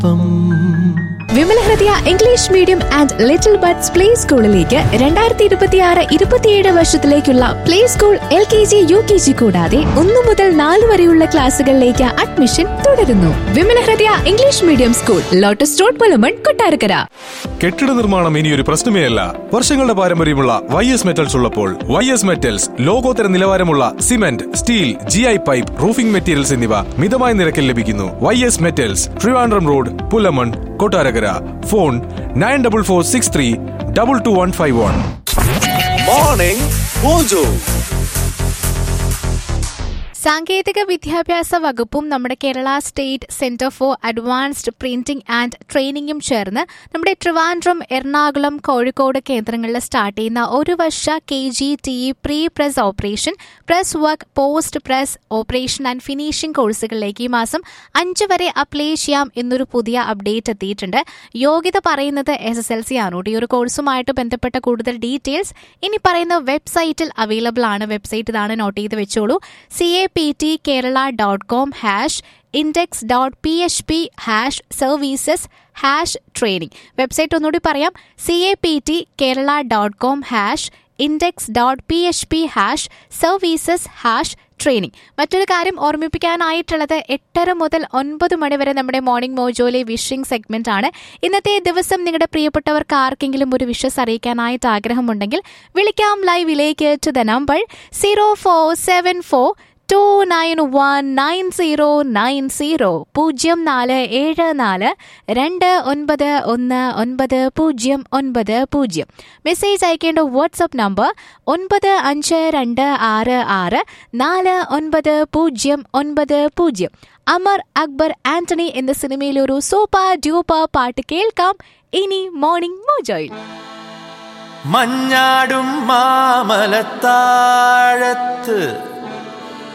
ഒപ്പം Vimala Hridaya English medium and little buds play സ്കൂളിലേക്ക് രണ്ടായിരത്തി ഇരുപത്തിയാറ് ഇരുപത്തിയേഴ് വർഷത്തിലേക്കുള്ള play school L K G U K G കൂടാതെ ഒന്നു മുതൽ നാല് വരെയുള്ള ക്ലാസുകളിലേക്ക് അഡ്മിഷൻ തുടരുന്നു Vimala Hridaya English medium school lotus road Pulamon Kottarakkara കെട്ടിട നിർമ്മാണം ഇനി ഒരു പ്രശ്നമേ അല്ല വർഷങ്ങളുടെ പാരമ്പര്യമുള്ള വൈ എസ് മെറ്റൽസ് ഉള്ളപ്പോൾ വൈ എസ് മെറ്റൽസ് ലോകോത്തര നിലവാരമുള്ള cement steel G I pipe roofing materials എന്നിവ മിതമായ നിരക്കിൽ ലഭിക്കുന്നു Y S metals Trivandrum road Pulamon Kottarakkara phone nine double four six three double two one five one morning mojo സാങ്കേതിക വിദ്യാഭ്യാസ വകുപ്പും നമ്മുടെ Kerala state centre for advanced printing and ട്രെയിനിങ്ങും ചേർന്ന് നമ്മുടെ ട്രിവാൻഡ്രം എറണാകുളം കോഴിക്കോട് കേന്ദ്രങ്ങളിൽ സ്റ്റാർട്ട് ചെയ്യുന്ന ഒരു വർഷ K G T pre press operation press work post press operation and finishing കോഴ്സുകളിലേക്ക് ഈ മാസം അഞ്ച് വരെ അപ്ലൈ ചെയ്യാം എന്നൊരു പുതിയ അപ്ഡേറ്റ് എത്തിയിട്ടുണ്ട് യോഗ്യത പറയുന്നത് എസ് എസ് എൽ സി ആണ് ഈ ഒരു കോഴ്സുമായിട്ട് ബന്ധപ്പെട്ട കൂടുതൽ ഡീറ്റെയിൽസ് ഇനി പറയുന്ന വെബ്സൈറ്റിൽ അവൈലബിൾ ആണ് വെബ്സൈറ്റ് ഇതാണ് നോട്ട് ചെയ്ത് വെച്ചോളൂ C A P T Kerala dot com hash index dot P H P hash services hash training website ഒന്നുകൂടി പറയാം C A P T Kerala dot com hash index dot P H P hash services hash training മറ്റൊരു കാര്യം ഓർമ്മിപ്പിക്കാനായിട്ടുള്ളത് എട്ടര മുതൽ ഒൻപത് മണി വരെ നമ്മുടെ morning മോജോയിലെ wishing segment ആണ് ഇന്നത്തെ ദിവസം നിങ്ങളുടെ പ്രിയപ്പെട്ടവർക്ക് ആർക്കെങ്കിലും ഒരു വിഷസ് അറിയിക്കാനായിട്ട് ആഗ്രഹമുണ്ടെങ്കിൽ വിളിക്കാം ലൈവിലേക്ക് to the number zero four seven four two nine one nine zero nine zero പൂജ്യം നാല് ഏഴ് നാല് രണ്ട് ഒൻപത് ഒന്ന് ഒൻപത് പൂജ്യം ഒൻപത് പൂജ്യം മെസ്സേജ് അയക്കേണ്ട വാട്സപ്പ് നമ്പർ ഒൻപത് അഞ്ച് രണ്ട് ആറ് ആറ് നാല് ഒൻപത് പൂജ്യം ഒൻപത് പൂജ്യം അമർ അക്ബർ ആന്റണി എന്ന സിനിമയിലെ ഒരു സൂപ്പർ ഡ്യൂപ്പർ പാട്ട് കേൾക്കാം ഇനി മോർണിംഗ് മോജോയിൽ മഞ്ഞാടും മാമലത്താഴത്ത്